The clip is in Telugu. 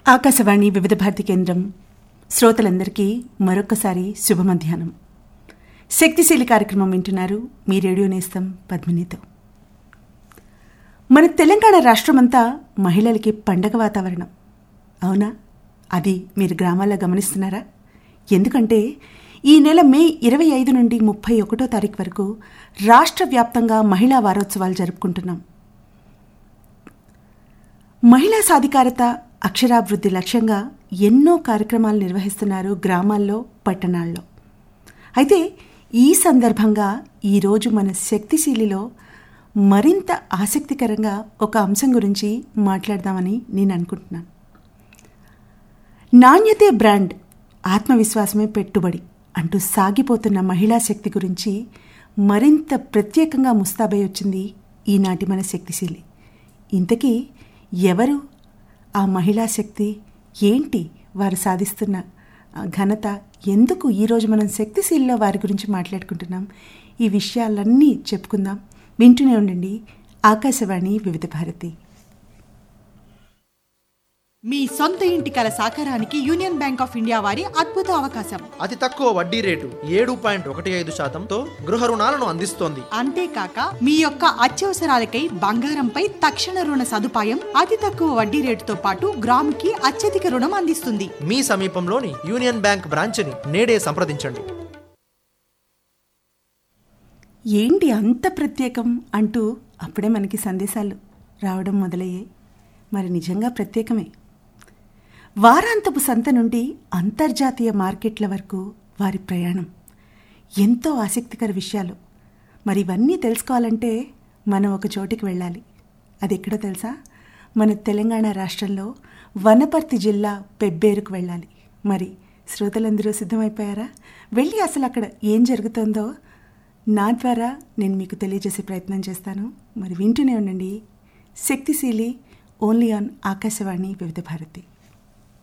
ఆకాశవాణి వివిధ భారతి కేంద్రం శ్రోతలందరికీ మరొకసారి శుభ మధ్యాహ్నం శక్తిశీలి కార్యక్రమం వింటున్నారు మీ రేడియో నేస్తం పద్మినితో మన తెలంగాణ రాష్ట్రమంతా మహిళలకి పండగ వాతావరణం అవునా అది మీరు గ్రామాల్లో గమనిస్తున్నారా ఎందుకంటే ఈ నెల మే ఇరవై ఐదు నుండి ముప్పై ఒకటో తారీఖు వరకు రాష్ట్ర వ్యాప్తంగా మహిళా వారోత్సవాలు జరుపుకుంటున్నాం మహిళా సాధికారత అక్షరాభివృద్ధి లక్ష్యంగా ఎన్నో కార్యక్రమాలు నిర్వహిస్తున్నారు గ్రామాల్లో పట్టణాల్లో అయితే ఈ సందర్భంగా ఈరోజు మన శక్తిశీలిలో మరింత ఆసక్తికరంగా ఒక అంశం గురించి మాట్లాడదామని నేను అనుకుంటున్నాను నాణ్యతే బ్రాండ్ ఆత్మవిశ్వాసమే పెట్టుబడి అంటూ సాగిపోతున్న మహిళా శక్తి గురించి మరింత ప్రత్యేకంగా ముస్తాబై వచ్చింది ఈనాటి మన శక్తిశీలి ఇంతకీ ఎవరు ఆ మహిళా శక్తి ఏంటి వారు సాధిస్తున్న ఘనత ఎందుకు ఈరోజు మనం శక్తిశీలిలో వారి గురించి మాట్లాడుకుంటున్నాం ఈ విషయాలన్నీ చెప్పుకుందాం వింటూనే ఉండండి ఆకాశవాణి వివిధ భారతి మీ సొంత ఇంటి కల సాకారానికి యూనియన్ బ్యాంక్ ఆఫ్ ఇండియా వారి అద్భుత అవకాశం అతి తక్కువ వడ్డీ రేటు ఏడు పాయింట్ ఒకటి ఐదు శాతంతో గృహ రుణాలను అందిస్తోంది అంతేకాక మీ యొక్క అత్యవసరాలకై బంగారంపై తక్షణ రుణ సదుపాయం అతి తక్కువ వడ్డీ రేటుతో పాటు గ్రాముకి అత్యధిక రుణం అందిస్తుంది మీ సమీపంలోని యూనియన్ బ్యాంక్ బ్రాంచ్ని నేడే సంప్రదించండి ఏంటి అంత ప్రత్యేకం అంటూ అప్పుడే మనకి సందేశాలు రావడం మొదలయ్యాయి మరి నిజంగా ప్రత్యేకమే వారాంతపు సంత నుండి అంతర్జాతీయ మార్కెట్ల వరకు వారి ప్రయాణం ఎంతో ఆసక్తికర విషయాలు మరి ఇవన్నీ తెలుసుకోవాలంటే మనం ఒక చోటికి వెళ్ళాలి అది ఎక్కడో తెలుసా మన తెలంగాణ రాష్ట్రంలో వనపర్తి జిల్లా పెబ్బేరుకు వెళ్ళాలి మరి శ్రోతలందరూ సిద్ధమైపోయారా వెళ్ళి అసలు అక్కడ ఏం జరుగుతుందో నా ద్వారా నేను మీకు తెలియజేసే ప్రయత్నం చేస్తాను మరి వింటూనే ఉండండి శక్తిశీలి ఓన్లీ ఆన్ ఆకాశవాణి వివిధ భారతి